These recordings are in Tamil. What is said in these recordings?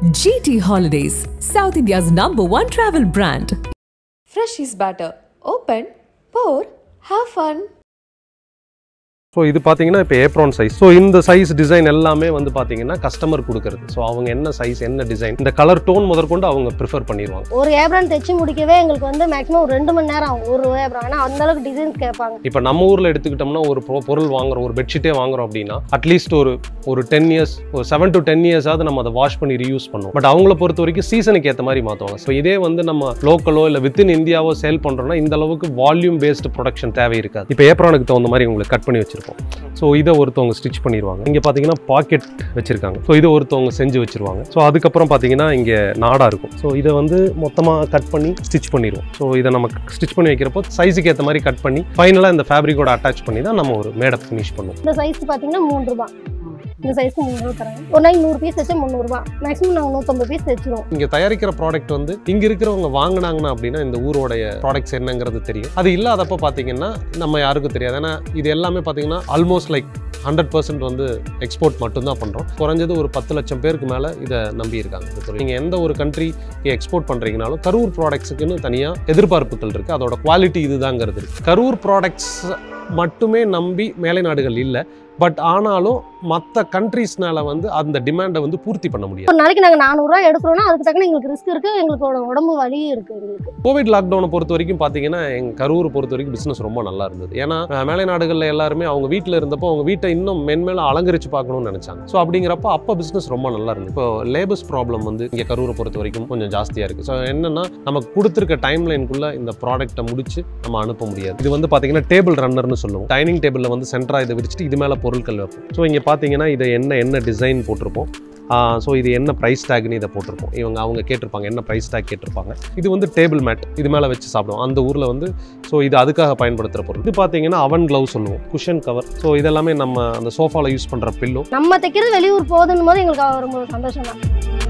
GT Holidays, South India's number one travel brand. Fresh is better. Open, pour, have fun. So இது பார்த்தீங்கன்னா இப்போ ஏப்ரான் சைஸ் ஸோ இந்த சைஸ் டிசைன் எல்லாமே வந்து பார்த்தீங்கன்னா கஸ்டமர் கொடுக்கறது ஸோ அவங்க என்ன சைஸ் என்ன டிசைன் இந்த கலர் டோன் முதற்கொண்டு அவங்க ப்ரிஃபர் பண்ணிடுவாங்க ஒரு ஏப்ரான் தைச்சு முடிக்கவே எங்களுக்கு வந்து மேக்ஸிமம் ஒரு ரெண்டு மணி நேரம் ஆகும் ஒரு ஏப்ரான் ஆனால் அந்த அளவுக்கு டிசைன்ஸ் கேட்பாங்க இப்போ நம்ம ஊரில் எடுத்துக்கிட்டோம்னா ஒரு பொ- பொருள் வாங்குறோம் ஒரு பெட்ஷீட்டே வாங்குறோம் அப்படின்னா அட்லீஸ்ட் ஒரு ஒரு டென் இயர்ஸ் ஒரு செவன் டு டென் இயர்ஸாவது நம்ம அதை வாஷ் பண்ணி ரீயூஸ் பண்ணுவோம் பட் அவங்கள பொறுத்த வரைக்கும் சீசனுக்கு ஏற்ற மாதிரி மாற்றுவாங்க ஸோ இதே வந்து நம்ம லோக்கலோ இல்லை வித்தின் இந்தியாவோ சேல் பண்ணுறோம்னா இந்த அளவுக்கு வால்யூம் பேஸ்டு ப்ரொடக்ஷன் தேவை இருக்காது இப்போ ஏப்ரானுக்கு தகுந்த மாதிரி உங்களுக்கு கட் பண்ணி வச்சிருப்போம் ஸோ இதை ஒருத்தவங்க ஸ்டிச் பண்ணிடுவாங்க இங்கே பார்த்தீங்கன்னா பாக்கெட் வச்சிருக்காங்க ஸோ இதை ஒருத்தவங்க செஞ்சு வச்சிருவாங்க ஸோ அதுக்கப்புறம் பார்த்தீங்கன்னா இங்கே நாடா இருக்கும் ஸோ இதை வந்து மொத்தமாக கட் பண்ணி ஸ்டிச் பண்ணிடுவோம் ஸோ இதை நம்ம ஸ்டிச் பண்ணி வைக்கிறப்போ சைஸுக்கு ஏற்ற மாதிரி கட் பண்ணி ஃபைனலாக இந்த ஃபேப்ரிக்கோட அட்டாச் பண்ணி தான் நம்ம ஒரு மேடப் ஃபினிஷ் பண்ணுவோம் இந்த சைஸ் பார்த்தீங்கன்னா மூணு ரூபா இந்த சைஸ்க்கு மூணு ரூபா தராங்க ஒரு நாளைக்கு நூறு பீஸ் தைச்சா முந்நூறுபா மேக்ஸிமம் நாங்கள் நூற்றம்பது பீஸ் தைச்சிருவோம் இங்கே தயாரிக்கிற ப்ராடக்ட் வந்து இங்கே இருக்கிறவங்க வாங்கினாங்கன்னா அப்படின்னா இந்த ஊரோடைய ப்ராடக்ட்ஸ் என்னங்கிறது தெரியும் அது இல்லாதப்போ பார்த்தீங்கன்னா நம்ம யாருக்கும் தெரியாது ஏன்னா இது எல்லாமே பார்த்தீங்கன்னா ஆல்மோஸ்ட் லைக் ஹண்ட்ரட் பர்சன்ட் வந்து எக்ஸ்போர்ட் மட்டும்தான் பண்ணுறோம் குறைஞ்சது ஒரு பத்து லட்சம் பேருக்கு மேலே இதை நம்பி இருக்காங்க இந்த தொழில் நீங்கள் எந்த ஒரு கண்ட்ரிக்கு எக்ஸ்போர்ட் பண்ணுறீங்கனாலும் கரூர் ப்ராடக்ட்ஸுக்குன்னு தனியாக எதிர்பார்ப்புகள் இருக்குது அதோட குவாலிட்டி இதுதாங்கிறது இருக்கு கரூர் ப்ராடக்ட்ஸ் மட்டுமே நம்பி மேலை நாடுகள் இல்லை பட் ஆனாலும் மற்ற கண்ட்ரீஸ்னால வந்து அந்த டிமாண்டை வந்து பூர்த்தி பண்ண முடியாது ஒரு நாளைக்கு நாங்கள் நானூறுரூவா எடுக்கிறோம்னா அதுக்கு தக்கன எங்களுக்கு ரிஸ்க் இருக்குது எங்களோட உடம்பு வலியும் இருக்குது எங்களுக்கு கோவிட் லாக்டவுனை பொறுத்த வரைக்கும் பார்த்தீங்கன்னா எங்கள் கரூர் பொறுத்த வரைக்கும் பிஸ்னஸ் ரொம்ப நல்லா இருந்தது ஏன்னா அஹ், மேலை நாடுகளில் எல்லாருமே அவங்க வீட்டில் இருந்தப்போ அவங்க வீட்டை இன்னும் மென்மேல அலங்கரிச்சு பார்க்கணும்னு நினச்சாங்க ஸோ அப்படிங்கிறப்ப அப்போ பிஸ்னஸ் ரொம்ப நல்லா இருந்தது இப்போ லேபர்ஸ் ப்ராப்ளம் வந்து இங்கே கரூரை பொறுத்த வரைக்கும் கொஞ்சம் ஜாஸ்தியாக இருக்குது ஸோ என்னன்னா நமக்கு கொடுத்துருக்க டைம் லைனுக்குள்ளே இந்த ப்ராடக்ட்டை முடிச்சு நம்ம அனுப்ப முடியாது இது வந்து பார்த்தீங்கன்னா டேபிள் ரன்னர்னு சொல்லுவோம் டைனிங் டேபிளில் வந்து சென்டராக இதை விரிச்சிட்டு இது மேலே பொருட்கள் வைப்போம் ஸோ இங்கே பார்த்தீங்கன்னா இதை என்ன என்ன டிசைன் போட்டிருப்போம் ஸோ இது என்ன ப்ரைஸ் டேக்னு இதை போட்டிருப்போம் இவங்க அவங்க கேட்டிருப்பாங்க என்ன ப்ரைஸ் டேக் கேட்டிருப்பாங்க இது வந்து டேபிள் மேட் இது மேலே வச்சு சாப்பிடுவோம் அந்த ஊரில் வந்து ஸோ இது அதுக்காக பயன்படுத்துகிற பொருள் இது பார்த்தீங்கன்னா அவன் க்ளவ் சொல்லுவோம் குஷன் கவர் ஸோ இதெல்லாமே நம்ம அந்த சோஃபாவில் யூஸ் பண்ணுற பில்லோ நம்ம தைக்கிறது வெளியூர் போகுதுன்னு போது எங்களுக்கு ரொம்ப சந்தோஷம் தான்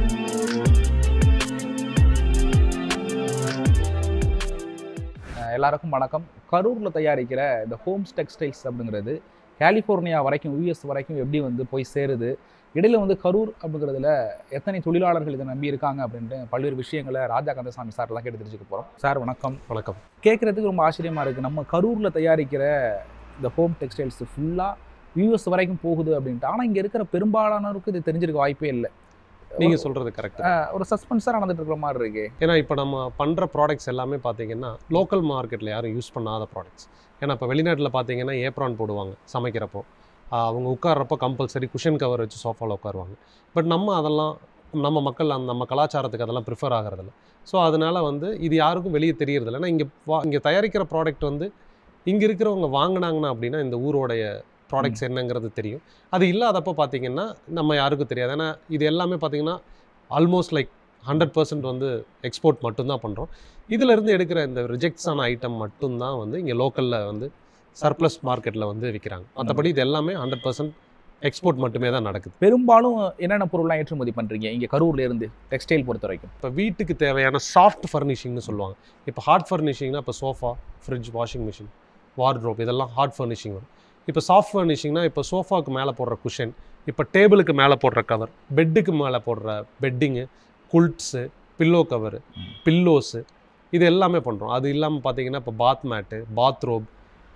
அஹ் எல்லாருக்கும் வணக்கம் கரூரில் தயாரிக்கிற இந்த ஹோம்ஸ் டெக்ஸ்டைல்ஸ் அப்படிங்கிறது கலிஃபோர்னியா வரைக்கும் யூஎஸ் வரைக்கும் எப்படி வந்து போய் சேருது இடையில வந்து கரூர் அப்படிங்கிறதுல எத்தனை தொழிலாளர்கள் இதை நம்பி இருக்காங்க அப்படின்ட்டு பல்வேறு விஷயங்களை ராஜா கந்தசாமி சார்லாம் கேட்டு தெரிஞ்சுக்க போகிறோம் சார் வணக்கம் வணக்கம் கேட்குறதுக்கு ரொம்ப ஆச்சரியமாக இருக்குது நம்ம கரூரில் தயாரிக்கிற இந்த ஹோம் டெக்ஸ்டைல்ஸ் ஃபுல்லாக யூஎஸ் வரைக்கும் போகுது அப்படின்ட்டு ஆனால் இங்கே இருக்கிற பெரும்பாலானோருக்கு இது தெரிஞ்சிருக்க வாய்ப்பே இல்லை நீங்கள் சொல்கிறது கரெக்ட் அஹ் ஒரு சஸ்பென்ஸாக நடந்துட்டு இருக்கிற மாதிரி இருக்கு ஏன்னா இப்போ நம்ம பண்ணுற ப்ராடக்ட்ஸ் எல்லாமே பார்த்தீங்கன்னா லோக்கல் மார்க்கெட்டில் யாரும் யூஸ் பண்ணாத ப்ராடக்ட்ஸ் ஏன்னா இப்போ வெளிநாட்டில் பார்த்தீங்கன்னா ஏப்ரான் போடுவாங்க சமைக்கிறப்போ ஆஹ் அவங்க உட்கார்றப்போ கம்பல்சரி குஷன் கவர் வச்சு சோஃபாவில் உட்காருவாங்க பட் நம்ம அதெல்லாம் நம்ம மக்கள் அந்த நம்ம கலாச்சாரத்துக்கு அதெல்லாம் ப்ரிஃபர் ஆகிறதில்ல ஸோ அதனால வந்து இது யாருக்கும் வெளியே தெரியறதில்ல ஏன்னா இங்கே வா இங்கே தயாரிக்கிற ப்ராடக்ட் வந்து இங்கே இருக்கிறவங்க வாங்கினாங்கன்னா அப்படின்னா இந்த ஊரோடைய ப்ராடக்ட்ஸ் என்னங்கிறது தெரியும் அது இல்லாதப்போ பார்த்தீங்கன்னா நம்ம யாருக்கும் தெரியாது ஏன்னா இது எல்லாமே பார்த்தீங்கன்னா ஆல்மோஸ்ட் லைக் ஹண்ட்ரட் பர்சன்ட் வந்து எக்ஸ்போர்ட் மட்டும்தான் பண்ணுறோம் இதிலிருந்து எடுக்கிற இந்த ரிஜெக்ட்ஸ் ஆன ஐட்டம் மட்டும்தான் வந்து இங்கே லோக்கலில் வந்து சர்ப்ளஸ் மார்க்கெட்டில் வந்து விற்கிறாங்க மற்றபடி இது எல்லாமே ஹண்ட்ரட் பர்சன்ட் எக்ஸ்போர்ட் மட்டுமே தான் நடக்குது பெரும்பாலும் என்னென்ன பொருள்லாம் ஏற்றுமதி பண்ணுறீங்க இங்கே கரூர்ல இருந்து டெக்ஸ்டைல் பொறுத்த வரைக்கும் இப்போ வீட்டுக்கு தேவையான சாஃப்ட் ஃபர்னிஷிங்னு சொல்லுவாங்க இப்போ ஹார்ட் ஃபர்னிஷிங்னா இப்போ sofa fridge washing machine wardrobe இதெல்லாம் ஹார்ட் ஃபர்னிஷிங் வரும் இப்போ சாஃப்ட் ஃபர்னிஷிங்னா இப்போ சோஃபாவுக்கு மேலே போடுற குஷன் இப்போ டேபிளுக்கு மேலே போடுற கவர் பெட்டுக்கு மேலே போடுற bedding quilts pillow cover pillows இது எல்லாமே பண்ணுறோம் அது இல்லாமல் பார்த்தீங்கன்னா இப்போ பாத் மேட்டு பாத்ரோப்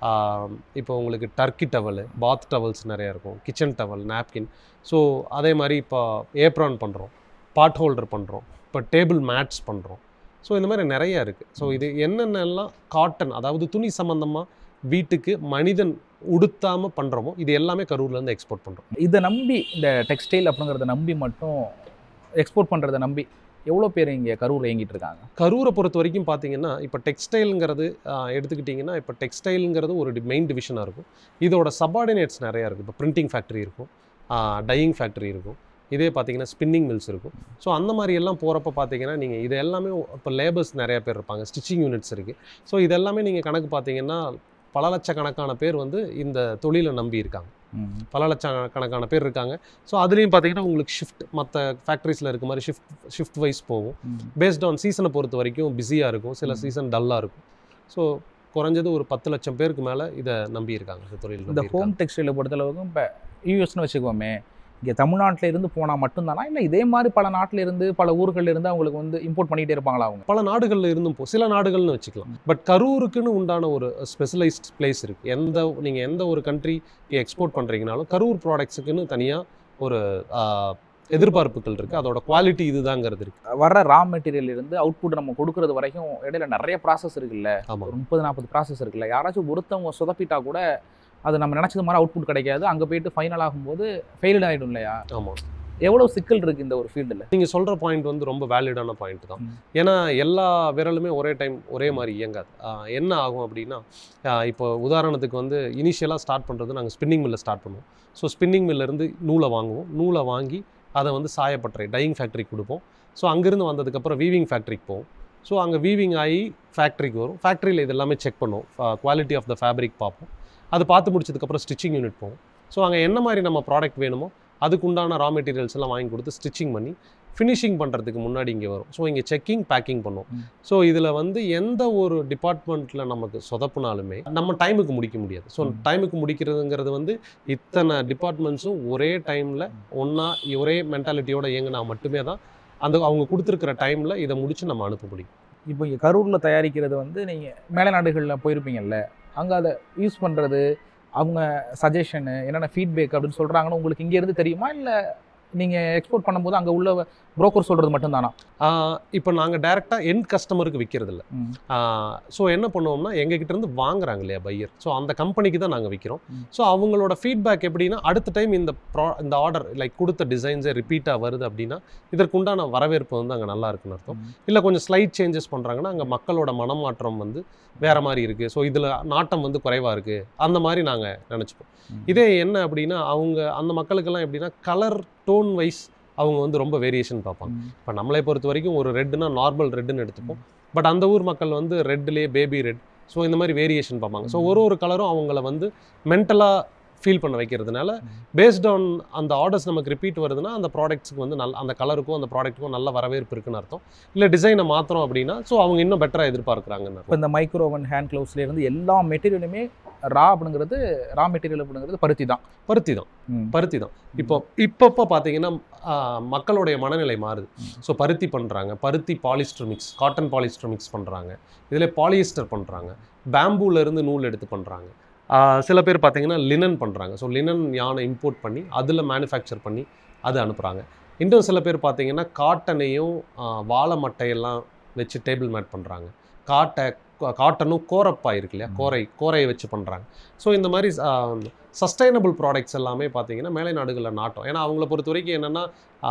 இப்போ உங்களுக்கு டர்க்கி டவல் பாத் டவல்ஸ் நிறையா இருக்கும் கிச்சன் டவல் நாப்கின் ஸோ அதே மாதிரி இப்போ ஏப்ரான் பண்ணுறோம் பாட் ஹோல்டர் பண்ணுறோம் இப்போ டேபிள் மேட்ஸ் பண்ணுறோம் ஸோ இந்த மாதிரி நிறைய இருக்குது ஸோ இது என்னென்னலாம் காட்டன் அதாவது துணி சம்மந்தமாக வீட்டுக்கு மனிதன் உடுத்தாமல் பண்ணுறோமோ இது எல்லாமே கரூர்லேருந்து எக்ஸ்போர்ட் பண்ணுறோம் இதை நம்பி இந்த டெக்ஸ்டைல் அப்படிங்கிறத நம்பி மட்டும் எக்ஸ்போர்ட் பண்ணுறதை நம்பி எவ்வளோ பேர் இங்கே கரூரில் இயங்கிட்டு இருக்காங்க கரூரை பொறுத்த வரைக்கும் பார்த்தீங்கன்னா இப்போ டெக்ஸ்டைலுங்கிறது ஆஹ், எடுத்துக்கிட்டிங்கன்னா இப்போ டெக்ஸ்டைலுங்கிறது ஒரு மெயின் டிவிஷனாக இருக்கும் இதோட சபார்டினேட்ஸ் நிறையா இருக்குது இப்போ பிரிண்டிங் ஃபேக்ட்ரி இருக்கும் டையிங் ஃபேக்ட்ரி இருக்கும் இதே பார்த்தீங்கன்னா ஸ்பின்னிங் மில்ஸ் இருக்கும் ஸோ அந்த மாதிரி எல்லாம் போகிறப்ப பார்த்தீங்கன்னா நீங்கள் இது எல்லாமே இப்போ லேபர்ஸ் நிறைய பேர் இருப்பாங்க ஸ்டிச்சிங் யூனிட்ஸ் இருக்குது ஸோ இது எல்லாமே நீங்கள் கணக்கு பார்த்தீங்கன்னா பல லட்சக்கணக்கான பேர் வந்து இந்த தொழிலை நம்பி இருக்காங்க பல லட்சக்கணக்கான பேர் இருக்காங்க ஸோ அதுலேயும் பார்த்தீங்கன்னா உங்களுக்கு ஷிஃப்ட் மற்ற ஃபேக்ட்ரிஸில் இருக்க மாதிரி ஷிஃப்ட் ஷிஃப்ட் வைஸ் போகும் பேஸ்ட் ஆன் சீசனை பொறுத்த வரைக்கும் பிஸியாக இருக்கும் சில ம். சீசன் டல்லாக இருக்கும் ஸோ குறைஞ்சது ஒரு பத்து லட்சம் பேருக்கு மேலே இதை நம்பி இருக்காங்க இந்த தொழில் இந்த நம்பி ஹோம் இருக்காங்க. டெக்ஸ்டைலை பொறுத்தளவுக்கும் இப்போ யூஎஸ்னு வச்சுக்கோமே இங்கே தமிழ்நாட்டில் இருந்து போனால் மட்டும்தானா இல்லை இதே மாதிரி பல நாட்டில இருந்து பல ஊர்கள்ல இருந்து அவங்களுக்கு வந்து இம்போர்ட் பண்ணிகிட்டே இருப்பாங்களா அவங்க பல நாடுகளில் இருந்தும் போ சில நாடுகள்னு வச்சுக்கலாம் பட் கரூருக்குன்னு உண்டான ஒரு ஸ்பெஷலைஸ்ட் பிளேஸ் இருக்குது எந்த நீங்கள் எந்த ஒரு கண்ட்ரி எக்ஸ்போர்ட் பண்ணுறீங்கனாலும் கரூர் ப்ராடக்ட்ஸுக்குன்னு தனியாக ஒரு ஆஹ், எதிர்பார்ப்புகள் இருக்குது அதோட குவாலிட்டி இதுதாங்கிறது இருக்குது வர்ற ரா மெட்டீரியல் இருந்து அவுட்புட் நம்ம கொடுக்கறது வரைக்கும் இடையில நிறைய ப்ராசஸ் இருக்குல்ல ஆமாம் ஒரு முப்பது நாற்பது ப்ராசஸ் இருக்குல்ல யாராச்சும் ஒருத்தவங்க சொதப்பிட்டா கூட அது நம்ம நினச்சது மாதிரி அவுட்புட் கிடைக்காது அங்கே போயிட்டு ஃபைனல் ஆகும்போது ஃபெயில்டு ஆகிடும் இல்லையா ஆமாம் எவ்வளோ சிக்கல் இருக்குது இந்த ஒரு ஃபீல்டில் நீங்கள் சொல்கிற பாயிண்ட் வந்து ரொம்ப வேலிடான பாயிண்ட் தான் ம். ஏன்னா எல்லா விரலுமே ஒரே டைம் ஒரே மாதிரி இயங்காது ஆஹ் என்ன ஆகும் அப்படின்னா ஆஹ் இப்போ உதாரணத்துக்கு வந்து இனிஷியலாக ஸ்டார்ட் பண்ணுறது நாங்கள் ஸ்பின்னிங் மில்லில் ஸ்டார்ட் பண்ணுவோம் ஸோ ஸ்பின்னிங் இருந்து நூலை வாங்குவோம் நூலை வாங்கி அதை வந்து சாயப்பட்டறை டையிங் ஃபேக்ட்ரிக்கு கொடுப்போம் ஸோ அங்கேருந்து வந்ததுக்கப்புறம் வீவிங் ஃபேக்ட்ரிக்கு போவோம் ஸோ அங்கே வீவிங் ஆகி ஃபேக்ட்ரிக்கு வரும் ஃபேக்ட்ரியில் இது எல்லாமே செக் பண்ணுவோம் குவாலிட்டி ஆஃப் த ஃபேப்ரிக் பார்ப்போம் அது பார்த்து முடிச்சதுக்கப்புறம் ஸ்டிச்சிங் யூனிட் போவோம் ஸோ அங்கே என்ன மாதிரி நம்ம ப்ராடக்ட் வேணுமோ அதுக்கு உண்டான ரா மெட்டீரியல்ஸ் எல்லாம் வாங்கி கொடுத்து ஸ்டிச்சிங் பண்ணி ஃபினிஷிங் பண்ணுறதுக்கு முன்னாடி இங்கே வரும் ஸோ இங்கே செக்கிங் பேக்கிங் பண்ணுவோம் ம். ஸோ இதில் வந்து எந்த ஒரு டிபார்ட்மெண்ட்டில் நமக்கு சொதப்புனாலுமே நம்ம டைமுக்கு முடிக்க முடியாது ஸோ ம். டைமுக்கு முடிக்கிறதுங்கிறது வந்து இத்தனை டிபார்ட்மெண்ட்ஸும் ஒரே டைமில் ஒன்றா ஒரே மென்டாலிட்டியோட இயங்கினா மட்டுமே தான் அந்த அவங்க கொடுத்துருக்கிற டைமில் இதை முடிச்சு நம்ம அனுப்ப முடியும் இப்போ இங்கே கரூரில் தயாரிக்கிறது வந்து நீங்கள் மேலை நாடுகளில் போயிருப்பீங்கல்ல அங்கே அதை யூஸ் பண்ணுறது அவங்க சஜஷனு என்னென்ன ஃபீட்பேக் அப்படின்னு சொல்கிறாங்கன்னு உங்களுக்கு இங்கேருந்து தெரியுமா இல்லை நீங்கள் எக்ஸ்போர்ட் பண்ணும்போது அங்கே உள்ள புரோக்கர் சொல்கிறது மட்டும்தானா இப்போ நாங்கள் டைரெக்டாக எண்ட் கஸ்டமருக்கு விற்கிறது இல்லை ம். ஸோ என்ன பண்ணுவோம்னா எங்ககிட்ட இருந்து வாங்குறாங்க இல்லையா பையர் ஸோ அந்த கம்பெனிக்கு தான் நாங்கள் விற்கிறோம் ம். ஸோ அவங்களோட ஃபீட்பேக் எப்படின்னா அடுத்த டைம் இந்த ப்ரா இந்த ஆர்டர் லைக் கொடுத்த டிசைன்ஸே ரிப்பீட்டாக வருது அப்படின்னா இதற்குண்டான வரவேற்பு வந்து அங்கே நல்லா இருக்குன்னு அர்த்தம் ம். இல்லை கொஞ்சம் ஸ்லைட் சேஞ்சஸ் பண்ணுறாங்கன்னா அங்கே மக்களோட மனமாற்றம் வந்து வேற மாதிரி இருக்குது ஸோ இதில் நாட்டம் வந்து குறைவாக இருக்குது அந்த மாதிரி நாங்கள் நினச்சிப்போம் ம். இதே என்ன அப்படின்னா அவங்க அந்த மக்களுக்கெல்லாம் எப்படின்னா கலர் டோன் வைஸ் அவங்க வந்து ரொம்ப வேரியேஷன் பார்ப்பாங்க ம். இப்போ நம்மளை பொறுத்த வரைக்கும் ஒரு ரெட்னா நார்மல் ரெட்டுன்னு எடுத்துப்போம் பட் அந்த ஊர் மக்கள் வந்து ரெட்லேயே பேபி ரெட் ஸோ இந்த மாதிரி வேரியேஷன் பார்ப்பாங்க ஸோ ஒரு ஒரு கலரும் அவங்கள வந்து மென்டலாக ஃபீல் பண்ண வைக்கிறதுனால பேஸ்ட் ஆன் அந்த ஆர்டர்ஸ் நமக்கு ரிப்பீட் வருதுன்னா அந்த ப்ராடக்ட்ஸ்க்கு வந்து நல்ல அந்த கலருக்கும் அந்த ப்ராடக்ட்டுக்கும் நல்ல வரவேற்பு இருக்குன்னு அர்த்தம் இல்லை டிசைனை மாத்திரம் அப்படின்னா ஸோ அவங்க இன்னும் பெட்டராக எதிர்பார்க்குறாங்கன்னு இப்போ அர்த்தம் இந்த மைக்ரோவன் ஹேண்ட் க்ளவுஸ்லேருந்து எல்லா மெட்டீரியலுமே ரா அப்படிங்கிறது ரா மெட்டீரியல் அப்படிங்கிறது பருத்தி தான் பருத்தி தான் பருத்தி தான் இப்போ இப்பப்போ பார்த்தீங்கன்னா ஆஹ், மக்களுடைய மனநிலை மாறுது ஸோ பருத்தி பண்ணுறாங்க பருத்தி polyester mix cotton polyester mix பண்ணுறாங்க இதில் பாலிஸ்டர் பண்ணுறாங்க இருந்து நூல் எடுத்து பண்ணுறாங்க சில பேர் பார்த்தீங்கன்னா லினன் பண்ணுறாங்க ஸோ லினன் யானை இம்போர்ட் பண்ணி அதில் மேனுஃபேக்சர் பண்ணி அது அனுப்புகிறாங்க இன்னும் சில பேர் பார்த்தீங்கன்னா காட்டனையும் ஆஹ், வாழை மட்டையெல்லாம் வச்சு டேபிள் மேட் பண்ணுறாங்க காட்டை கா- காட்டனும் கோரப்பாய் இருக்கு இல்லையா ம். கோரை கோரையை வச்சு பண்ணுறாங்க ஸோ இந்த மாதிரி சஸ்டைனபிள் ப்ராடக்ட்ஸ் எல்லாமே பார்த்தீங்கன்னா மேலை நாடுகளில் நாட்டம் ஏன்னா அவங்கள பொறுத்த வரைக்கும் என்னென்னா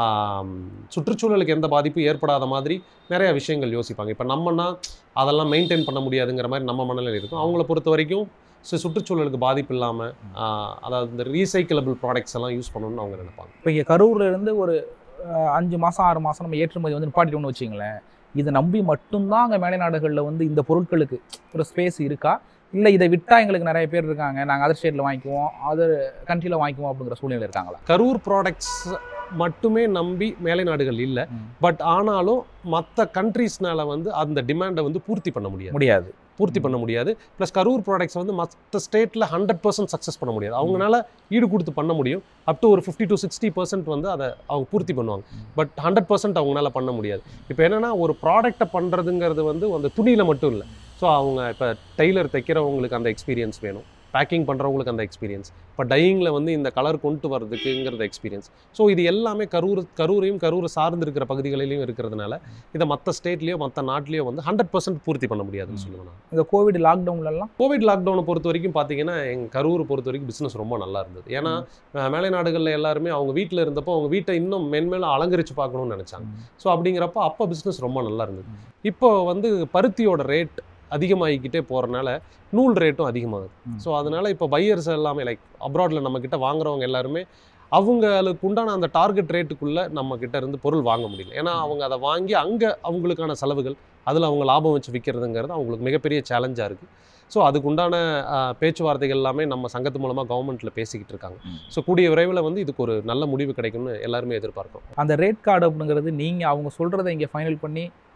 சுற்றுச்சூழலுக்கு எந்த பாதிப்பும் ஏற்படாத மாதிரி நிறைய விஷயங்கள் யோசிப்பாங்க இப்போ நம்மனா அதெல்லாம் மெயின்டைன் பண்ண முடியாதுங்கிற மாதிரி நம்ம மனநிலை இருக்கும் அவங்கள பொறுத்த வரைக்கும் சு- சுற்றுச்சூழலுக்கு பாதிப்பு இல்லாமல் அதாவது இந்த ரீசைக்கிளபிள் ப்ராடக்ட்ஸ் எல்லாம் யூஸ் பண்ணணும்னு அவங்க நினைப்பாங்க இப்போ இங்கே கரூர்ல இருந்து ஒரு அஹ், அஞ்சு மாதம் ஆறு மாதம் நம்ம ஏற்றுமதி வந்து நிப்பாட்டிட்டோம்னு வச்சிங்களேன் இதை நம்பி மட்டும்தான் அங்கே மேலை நாடுகளில் வந்து இந்த பொருட்களுக்கு ஒரு ஸ்பேஸ் இருக்கா இல்லை இதை விட்டால் எங்களுக்கு நிறைய பேர் இருக்காங்க நாங்கள் அதர் ஸ்டேட்டில் வாங்கிக்குவோம் அதர் கண்ட்ரியில் வாங்கிக்குவோம் அப்படிங்கிற சூழ்நிலை இருக்காங்களா கரூர் ப்ராடக்ட்ஸ் மட்டுமே நம்பி மேலை நாடுகள் இல்லை ம். பட் ஆனாலும் மற்ற கண்ட்ரீஸ்னால வந்து அந்த டிமாண்டை வந்து பூர்த்தி பண்ண முடியாது முடியாது பூர்த்தி பண்ண முடியாது ப்ளஸ் கரூர் ப்ராடக்ட்ஸ் வந்து மற்ற ஸ்டேட்டில் ஹண்ட்ரட் பர்சன்ட் சக்ஸஸ் பண்ண முடியாது அவங்களால ஈடு கொடுத்து பண்ண முடியும் அப் டு ஒரு ஃபிஃப்டி டு சிக்ஸ்டி பர்சன்ட் வந்து அதை அவங்க பூர்த்தி பண்ணுவாங்க பட் ஹண்ட்ரட் பர்சன்ட் அவங்களால பண்ண முடியாது இப்போ என்னன்னா ஒரு ப்ராடக்ட்டை பண்ணுறதுங்கிறது வந்து அந்த துணியில் மட்டும் இல்லை ஸோ அவங்க இப்போ டெய்லர் தைக்கிறவங்களுக்கு அந்த எக்ஸ்பீரியன்ஸ் வேணும் பேக்கிங் பண்ணுறவங்களுக்கு அந்த எக்ஸ்பீரியன்ஸ் இப்போ டையிங்கில் வந்து இந்த கலர் கொண்டு வரதுக்குங்கிறது எக்ஸ்பீரியன்ஸ் ஸோ இது எல்லாமே கரூர் கரூரையும் கரூரை சார்ந்து இருக்கிற பகுதிகளிலையும் இருக்கிறதுனால இதை மற்ற ஸ்டேட்லேயோ மற்ற நாட்டிலையோ வந்து ஹண்ட்ரட் பர்சன்ட் பூர்த்தி பண்ண முடியாதுன்னு சொல்லுவேன் நான் இந்த கோவிட் லாக்டவுன்லலாம் கோவிட் லாக்டவுனை பொறுத்த வரைக்கும் பார்த்தீங்கன்னா எங்கள் கரூர் பொறுத்த வரைக்கும் பிஸ்னஸ் ரொம்ப நல்லா இருந்தது ஏன்னா அஹ், மேலை நாடுகளில் எல்லாருமே அவங்க வீட்டில் இருந்தப்போ அவங்க வீட்டை இன்னும் மென்மேலும் அலங்கரித்து பார்க்கணும்னு நினச்சாங்க ஸோ அப்படிங்கிறப்ப அப்போ பிஸ்னஸ் ரொம்ப நல்லா இருந்தது இப்போ வந்து பருத்தியோட ரேட் அதிகமாகிக்கிட்டே போகிறனால நூல் ரேட்டும் அதிகமாகுது ம். ஸோ அதனால இப்போ பையர்ஸ் எல்லாமே லைக் அப்ராடில் நம்மக்கிட்ட வாங்குறவங்க எல்லாருமே அவங்களுக்கு உண்டான அந்த டார்கெட் ரேட்டுக்குள்ளே நம்ம கிட்ட இருந்து பொருள் வாங்க முடியல ஏன்னா அவங்க அதை வாங்கி அங்கே அவங்களுக்கான செலவுகள் அதில் அவங்க லாபம் வச்சு விற்கிறதுங்கிறது அவங்களுக்கு மிகப்பெரிய சேலஞ்சாக இருக்குது ஸோ அதுக்கு உண்டான அஹ், பேச்சுவார்த்தைகள் எல்லாமே நம்ம சங்கத்து மூலமாக கவர்மெண்ட்டில் பேசிக்கிட்டு இருக்காங்க ம். ஸோ கூடிய விரைவில் வந்து இதுக்கு ஒரு நல்ல முடிவு கிடைக்கும்னு எல்லாருமே எதிர்பார்க்கிறோம் அந்த ரேட் கார்டு அப்படிங்கிறது நீங்கள் அவங்க சொல்கிறத இங்கே ஃபைனல் பண்ணி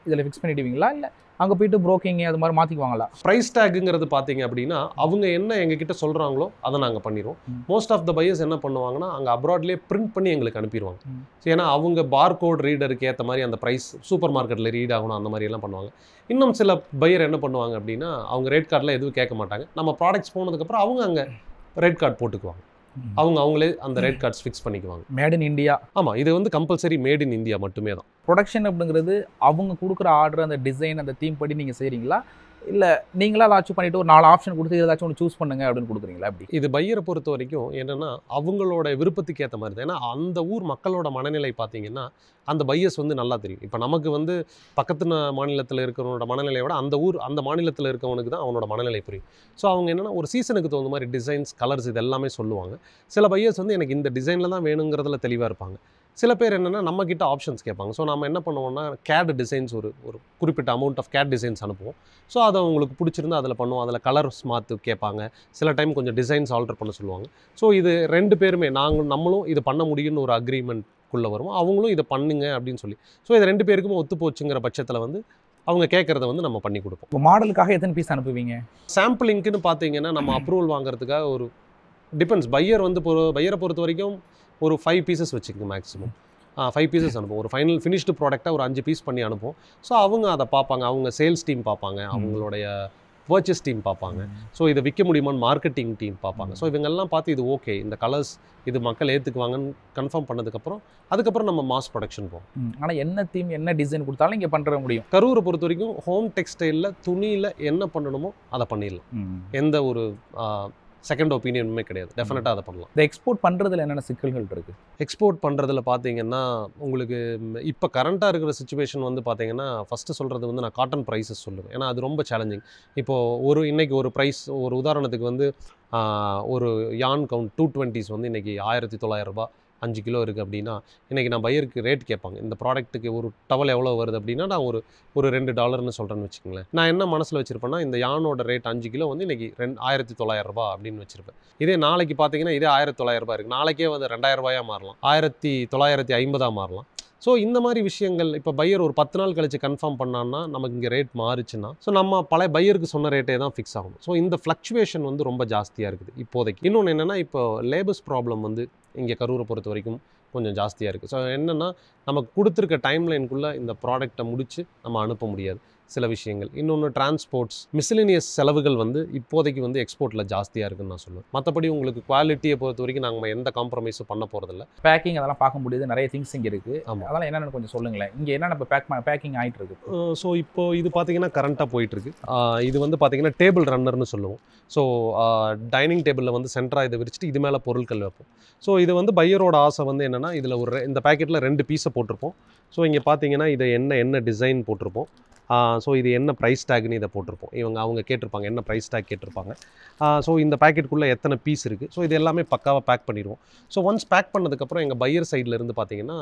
இதில் ஃபிக்ஸ் பண்ணிடுவீங்களா இல்லை அங்கே போயிட்டு broking அது மாதிரி மாற்றிக்குவாங்களா ப்ரைஸ் டேக்குங்கிறது பார்த்தீங்க அப்படின்னா அவங்க என்ன எங்ககிட்ட சொல்கிறாங்களோ அதை நாங்கள் பண்ணிடுவோம் ம். மோஸ்ட் ஆஃப் த பையர்ஸ் என்ன பண்ணுவாங்கன்னா அங்கே அப்ராட்லேயே பிரிண்ட் பண்ணி எங்களுக்கு அனுப்பிடுவாங்க ம். So, ஏன்னா அவங்க பார்கோட் ரீடருக்கு ஏற்ற மாதிரி அந்த ப்ரைஸ் சூப்பர் மார்க்கெட்டில் ரீட் ஆகணும் அந்த மாதிரி எல்லாம் பண்ணுவாங்க இன்னும் சில பையர் என்ன பண்ணுவாங்க அப்படின்னா அவங்க ரேட் கார்டில் எதுவும் கேட்க மாட்டாங்க நம்ம ப்ராடக்ட்ஸ் போனதுக்கப்புறம் அவங்க அங்கே ரேட் கார்டு போட்டுக்குவாங்க அவங்க அவங்களே அந்த ரேட் கார்ட்ஸ் ஃபிக்ஸ் பண்ணிக்குவாங்க மேட் இன் இந்தியா ஆமாம் இது வந்து கம்பல்சரி மேட் இன் இந்தியா மட்டுமே தான் ப்ரொடக்ஷன் அப்படிங்கிறது அவங்க கொடுக்குற ஆர்டர் அந்த டிசைன் அந்த தீம் படி நீங்கள் செய்கிறீங்களா இல்லை நீங்களா ஏதாச்சும் பண்ணிட்டு ஒரு நாலு ஆப்ஷன் கொடுத்து ஏதாச்சும் ஒன்று சூஸ் பண்ணுங்க அப்படின்னு கொடுக்குறீங்களா அப்படி இது பையரை பொறுத்த வரைக்கும் என்னன்னா அவங்களோட விருப்பத்துக்கு ஏற்ற மாதிரி தான் ஏன்னா அந்த ஊர் மக்களோட மனநிலை பார்த்தீங்கன்னா அந்த பையஸ் வந்து நல்லா தெரியும் இப்போ நமக்கு வந்து பக்கத்து நா- மாநிலத்தில் இருக்கிறவனோட மனநிலையை விட அந்த ஊர் அந்த மாநிலத்தில் இருக்கவனுக்கு தான் அவனோட மனநிலை புரியும் ஸோ அவங்க என்னன்னா ஒரு சீசனுக்கு தகுந்த மாதிரி டிசைன்ஸ் கலர்ஸ் இது எல்லாமே சொல்லுவாங்க சில பையர்ஸ் வந்து எனக்கு இந்த டிசைனில் தான் வேணுங்கிறதுல தெளிவாக இருப்பாங்க சில பேர் என்னென்னா நம்ம கிட்ட ஆப்ஷன்ஸ் கேட்பாங்க ஸோ நம்ம என்ன பண்ணுவோம்னா கேட் டிசைன்ஸ் ஒரு ஒரு குறிப்பிட்ட அமௌண்ட் ஆஃப் கேட் டிசைன்ஸ் அனுப்புவோம் ஸோ அதை அவங்களுக்கு பிடிச்சிருந்தா அதில் பண்ணுவோம் அதில் கலர்ஸ் மாற்று கேட்பாங்க சில டைம் கொஞ்சம் டிசைன்ஸ் ஆல்டர் பண்ண சொல்லுவாங்க ஸோ இது ரெண்டு பேருமே நாங்கள் நம்மளும் இது பண்ண முடியும்னு ஒரு அக்ரிமெண்ட்குள்ளே வருவோம் அவங்களும் இதை பண்ணுங்க அப்படின்னு சொல்லி ஸோ இது ரெண்டு பேருக்குமே ஒத்து போச்சுங்கிற பட்சத்தில் வந்து அவங்க கேட்குறத வந்து நம்ம பண்ணி கொடுப்போம் இப்போ மாடலுக்காக எத்தனை பீஸ் அனுப்புவீங்க சாம்பிளிங்க்குன்னு பார்த்தீங்கன்னா நம்ம அப்ரூவல் வாங்குறதுக்காக ஒரு டிபெண்ட்ஸ் பையர் வந்து பொறு பையரை பொறுத்த வரைக்கும் ஒரு ஃபைவ் பீசஸ் வச்சுக்கோங்க மேக்ஸிமம் ஃபைவ் பீசஸ் அனுப்புவோம் ஒரு ஃபைனல் ஃபினிஷ்டு ப்ராடக்டாக ஒரு அஞ்சு பீஸ் பண்ணி அனுப்புவோம் ஸோ அவங்க அதை பார்ப்பாங்க அவங்க சேல்ஸ் டீம் பார்ப்பாங்க அவங்களுடைய பர்ச்சேஸ் டீம் பார்ப்பாங்க ஸோ இதை விற்க முடியுமான்னு மார்க்கெட்டிங் டீம் பார்ப்பாங்க ஸோ இவங்கெல்லாம் பார்த்து இது ஓகே இந்த கலர்ஸ் இது மக்கள் ஏற்றுக்குவாங்கன்னு கன்ஃபார்ம் பண்ணதுக்கப்புறம் அதுக்கப்புறம் நம்ம மாஸ் ப்ரொடக்ஷன் போவோம் ஆனால் என்ன தீம் என்ன டிசைன் கொடுத்தாலும் இங்கே பண்ணுற முடியும் கரூரை பொறுத்த வரைக்கும் ஹோம் டெக்ஸ்டைலில் துணியில் என்ன பண்ணணுமோ அதை பண்ணிடலாம் எந்த ஒரு செகண்ட் ஒப்பீனியனுமே கிடையாது டெஃபினட்டாக அதை பண்ணலாம் இந்த எக்ஸ்போர்ட் பண்ணுறதுல என்னென்ன சிக்கல்கள் இருக்குது எக்ஸ்போர்ட் பண்ணுறதுல பார்த்தீங்கன்னா உங்களுக்கு இப்போ கரண்ட்டாக இருக்கிற சுச்சுவேஷன் வந்து பார்த்தீங்கன்னா ஃபஸ்ட்டு சொல்கிறது வந்து நான் காட்டன் ப்ரைஸஸ் சொல்லுவேன் ஏன்னா அது ரொம்ப சேலஞ்சிங் இப்போது ஒரு இன்னைக்கு ஒரு ப்ரைஸ் ஒரு உதாரணத்துக்கு வந்து ஆஹ், ஒரு யான் கவுண்ட் டூ டுவெண்ட்டிஸ் வந்து இன்றைக்கி ஆயிரத்தி தொள்ளாயிரம் ரூபாய் அஞ்சு கிலோ இருக்குது அப்படின்னா இன்றைக்கி நான் பையருக்கு ரேட் கேட்பாங்க இந்த ப்ராடக்ட்டுக்கு ஒரு டவல் எவ்வளோ வருது அப்படின்னா நான் ஒரு ஒரு ரெண்டு டாலர்னு சொல்கிறேன்னு வச்சுக்கோங்களேன் நான் என்ன மனசில் வச்சுருப்பேன்னா இந்த யானோட ரேட் அஞ்சு கிலோ வந்து இன்றைக்கி ரெண்டு ஆயிரத்தி தொள்ளாயிரம் ரூபாய் அப்படின்னு வச்சுருப்பேன் இதே நாளைக்கு பார்த்தீங்கன்னா இதே ஆயிரத்தி தொள்ளாயிரம் ரூபாய் இருக்குது நாளைக்கே வந்து ரெண்டாயிரம் ரூபாயாக மாறலாம் ஆயிரத்தி தொள்ளாயிரத்தி ஐம்பதாக மாறலாம் ஸோ இந்த மாதிரி விஷயங்கள் இப்போ பையர் ஒரு பத்து நாள் கழிச்சு கன்ஃபார்ம் பண்ணான்னா நமக்கு இங்கே ரேட் மாறுச்சுன்னா ஸோ நம்ம பழைய பையருக்கு சொன்ன ரேட்டே தான் ஃபிக்ஸ் ஆகும் ஸோ இந்த ஃப்ளக்சுவேஷன் வந்து ரொம்ப ஜாஸ்தியாக இருக்குது இப்போதைக்கு இன்னொன்று என்னென்னா இப்போ லேபர்ஸ் ப்ராப்ளம் வந்து இங்கே கரூரை பொறுத்த வரைக்கும் கொஞ்சம் ஜாஸ்தியாக இருக்குது ஸோ என்னென்னா நமக்கு கொடுத்துருக்க டைம் லைனுக்குள்ளே இந்த ப்ராடக்ட்டை முடித்து நம்ம அனுப்ப முடியாது சில விஷயங்கள் இன்னொன்று டிரான்ஸ்போர்ட்ஸ் மிஸ்லினியஸ் செலவுகள் வந்து இப்போதைக்கு வந்து எக்ஸ்போர்ட்டில் ஜாஸ்தியாக இருக்குன்னு நான் சொல்லுவேன் மற்றபடி உங்களுக்கு குவாலிட்டியை பொறுத்த வரைக்கும் நாங்கள் எந்த காம்ப்ரமைஸும் பண்ண போகிறதில்ல பேக்கிங் அதெல்லாம் பார்க்க முடியுது நிறைய திங்ஸ் இங்கே இருக்குது ஆமாம் அதெல்லாம் என்னென்னு கொஞ்சம் சொல்லுங்களேன் இங்கே என்னென்ன இப்போ பேக் பேக்கிங் ஆகிட்டு இருக்கு ஸோ இப்போ இது பார்த்தீங்கன்னா கரண்ட்டாக போயிட்டுருக்கு இது வந்து பார்த்தீங்கன்னா டேபிள் ரன்னர்னு சொல்லுவோம் ஸோ டைனிங் டேபிளில் வந்து சென்டராக இதை விரிச்சிட்டு இது மேலே பொருட்கள் வைப்போம் ஸோ இது வந்து பையரோட ஆசை வந்து என்னென்னா இதில் ஒரு ரெ- இந்த பேக்கெட்டில் ரெண்டு பீஸை போட்டிருப்போம் ஸோ இங்கே பார்த்தீங்கன்னா இதை என்ன என்ன டிசைன் போட்டிருப்போம் ஸோ இது என்ன ப்ரைஸ் டேக்னு இதை போட்டிருப்போம் இவங்க அவங்க கேட்டிருப்பாங்க என்ன ப்ரைஸ் டேக் கேட்டிருப்பாங்க ஸோ இந்த பேக்கெட்டுக்குள்ளே எத்தனை பீஸ் இருக்குது ஸோ இது எல்லாமே பக்காவாக பேக் பண்ணிடுவோம் ஸோ ஒன்ஸ் பேக் பண்ணதுக்கப்புறம் எங்கள் பையர் சைடில் இருந்து பார்த்தீங்கன்னா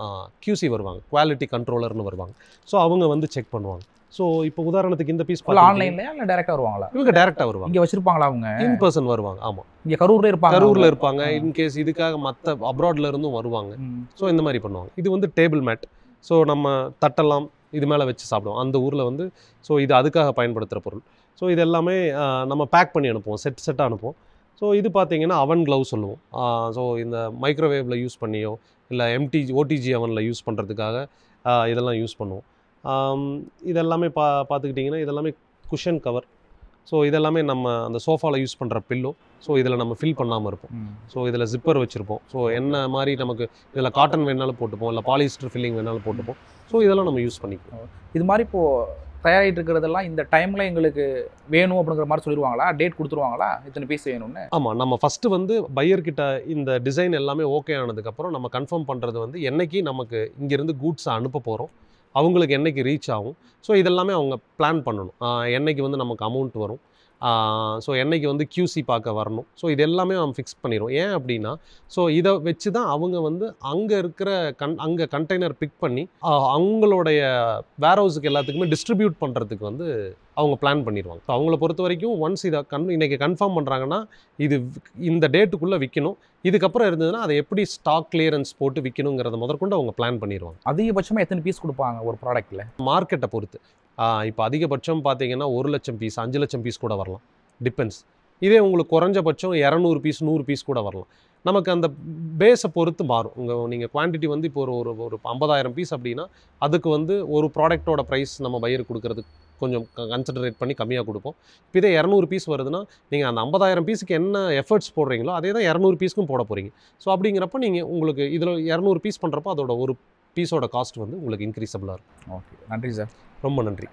QC வருவாங்க குவாலிட்டி கண்ட்ரோலர்னு வருவாங்க ஸோ அவங்க வந்து செக் பண்ணுவாங்க ஸோ இப்போ உதாரணத்துக்கு இந்த பீஸ் ஆன்லைன்லையா இல்லை டேரெக்டாக வருவாங்களா இவங்க டேரெக்டாக வருவாங்க இங்கே வச்சிருப்பாங்களா அவங்க இன் பர்சன் வருவாங்க ஆமாம் இங்கே கரூர்ல இருப்பாங்க கரூரில் இருப்பாங்க ஆ. இன்கேஸ் இதுக்காக மற்ற அப்ராட்ல இருந்தும் வருவாங்க ம். ஸோ இந்த மாதிரி பண்ணுவாங்க இது வந்து டேபிள் மேட் ஸோ நம்ம தட்டெல்லாம் இது மேலே வச்சு சாப்பிடுவோம் அந்த ஊரில் வந்து ஸோ இது அதுக்காக பயன்படுத்துகிற பொருள் ஸோ இது எல்லாமே ஆ, நம்ம பேக் பண்ணி அனுப்புவோம் செட் செட்டாக அனுப்புவோம் ஸோ இது பார்த்தீங்கன்னா அவன் க்ளவ் சொல்லுவோம் ஸோ இந்த மைக்ரோவேவில் யூஸ் பண்ணியோ இல்லை எம்டி ஓடிஜி அவனில் யூஸ் பண்ணுறதுக்காக இதெல்லாம் யூஸ் பண்ணுவோம் ஆம், இதெல்லாமே பா பார்த்துக்கிட்டிங்கன்னா இதெல்லாமே குஷன் கவர் ஸோ இதெல்லாமே நம்ம அந்த சோஃபாவில் யூஸ் பண்ணுற பில்லோ ஸோ இதில் நம்ம ஃபில் பண்ணாமல் இருப்போம் ம். ஸோ இதில் ஜிப்பர் வச்சுருப்போம் ஸோ என்ன மாதிரி நமக்கு இதில் காட்டன் வேணாலும் போட்டுப்போம் இல்லை பாலிஸ்டர் ஃபில்லிங் வேணாலும் போட்டுப்போம் ஸோ இதெல்லாம் நம்ம யூஸ் பண்ணிக்குவோம் இது மாதிரி இப்போ தயாரிட்டு இருக்கிறதெல்லாம் இந்த டைம்ல எங்களுக்கு வேணும் அப்படிங்கிற மாதிரி சொல்லிடுவாங்களா டேட் கொடுத்துருவாங்களா இத்தனை பீஸ் வேணும்னு ஆமாம் நம்ம ஃபஸ்ட்டு வந்து பையர்கிட்ட இந்த டிசைன் எல்லாமே ஓகே ஆனதுக்கப்புறம் நம்ம கன்ஃபார்ம் பண்ணுறது வந்து என்னைக்கு நமக்கு இங்கேருந்து கூட்ஸை அனுப்ப போகிறோம் அவங்களுக்கு என்னைக்கு ரீச் ஆகும் ஸோ இதெல்லாமே அவங்க பிளான் பண்ணணும் ஆஹ் என்னைக்கு வந்து நமக்கு அமௌண்ட் வரும் ஸோ என்னைக்கு வந்து QC பார்க்க வரணும் ஸோ இது எல்லாமே நம்ம ஃபிக்ஸ் பண்ணிடுவோம் ஏன் அப்படின்னா ஸோ இதை வச்சு தான் அவங்க வந்து அங்கே இருக்கிற கன் அங்கே கண்டெய்னர் பிக் பண்ணி ஆஹ், அவங்களுடைய வேர் ஹவுஸுக்கு எல்லாத்துக்குமே டிஸ்ட்ரிபியூட் பண்ணுறதுக்கு வந்து அவங்க பிளான் பண்ணிடுவாங்க ஸோ அவங்கள பொறுத்த வரைக்கும் ஒன்ஸ் இதை கன் இன்னைக்கு கன்ஃபார்ம் பண்ணுறாங்கன்னா இது விக்- இந்த டேட்டுக்குள்ளே விற்கணும் இதுக்கப்புறம் இருந்ததுன்னா அதை எப்படி ஸ்டாக் கிளியரன்ஸ் போட்டு விற்கணுங்கிறத முதற்கொண்டு அவங்க பிளான் பண்ணிடுவாங்க அதிகபட்சமாக எத்தனை பீஸ் கொடுப்பாங்க ஒரு ப்ராடக்ட்டில் மார்க்கெட்டை பொறுத்து இப்போ அதிகபட்சம் பார்த்தீங்கன்னா ஒரு லட்சம் பீஸ் அஞ்சு லட்சம் பீஸ் கூட வரலாம் டிபெண்ட்ஸ் இதே உங்களுக்கு குறைஞ்சபட்சம் இரநூறு பீஸ் நூறு பீஸ் கூட வரலாம் நமக்கு அந்த பேஸை பொறுத்து மாறும் உங்கள் நீங்கள் குவான்டிட்டி வந்து இப்போ ஒரு ஒரு ஒரு ஐம்பதாயிரம் பீஸ் அப்படின்னா அதுக்கு வந்து ஒரு ப்ராடக்ட்டோட ப்ரைஸ் நம்ம பயிர் கொடுக்கறதுக்கு கொஞ்சம் கன்சிடரேட் பண்ணி கம்மியாக கொடுப்போம் இப்போ இதே இரநூறு பீஸ் வருதுன்னா நீங்கள் அந்த ஐம்பதாயிரம் பீஸுக்கு என்ன எஃபர்ட்ஸ் போடுறீங்களோ அதே தான் இரநூறு பீஸ்க்கும் போட போகிறீங்க ஸோ அப்படிங்கிறப்ப நீங்கள் உங்களுக்கு இதில் இரநூறு பீஸ் பண்ணுறப்போ அதோட ஒரு பீஸோட காஸ்ட் வந்து உங்களுக்கு இன்க்ரீஸபிளாக இருக்கும் ஓகே நன்றி சார் ரொம்ப நன்றி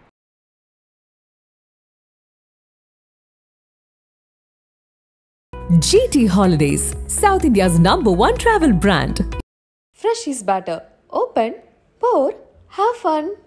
GT Holidays, South India's number one travel brand. Fresh is better. Open, pour, have fun.